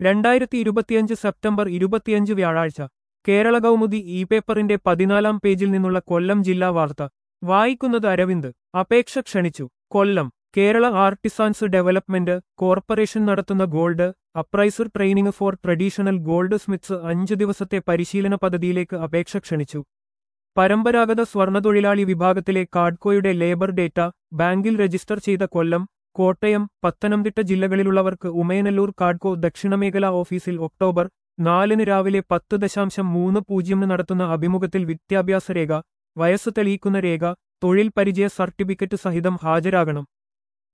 രണ്ടായിരത്തി ഇരുപത്തിയഞ്ച് സെപ്റ്റംബർ ഇരുപത്തിയഞ്ച് വ്യാഴാഴ്ച കേരള കൗമുദി ഇ പേപ്പറിന്റെ പതിനാലാം പേജിൽ നിന്നുള്ള കൊല്ലം ജില്ലാ വാർത്ത വായിക്കുന്നത് അരവിന്ദ് അപേക്ഷ ക്ഷണിച്ചു Kollam Kerala artisans development corporation നടത്തുന്ന gold appraiser training for traditional goldsmiths അഞ്ചു ദിവസത്തെ പരിശീലന പദ്ധതിയിലേക്ക് അപേക്ഷ ക്ഷണിച്ചു പരമ്പരാഗത സ്വർണ്ണതൊഴിലാളി വിഭാഗത്തിലെ കാഡ്കോയുടെ ലേബർ ഡേറ്റ ബാങ്കിൽ രജിസ്റ്റർ ചെയ്ത കൊല്ലം കോട്ടയം പത്തനംതിട്ട ജില്ലകളിലുള്ളവർക്ക് ഉമയനല്ലൂർ കാഡ്കോ ദക്ഷിണമേഖലാ ഓഫീസിൽ ഒക്ടോബർ നാലിന് രാവിലെ പത്ത് ദശാംശം മൂന്ന് പൂജ്യമിന് നടത്തുന്ന അഭിമുഖത്തിൽ വിദ്യാഭ്യാസ രേഖ വയസ്സ് തെളിയിക്കുന്ന രേഖ തൊഴിൽ പരിചയ സർട്ടിഫിക്കറ്റ് സഹിതം ഹാജരാകണം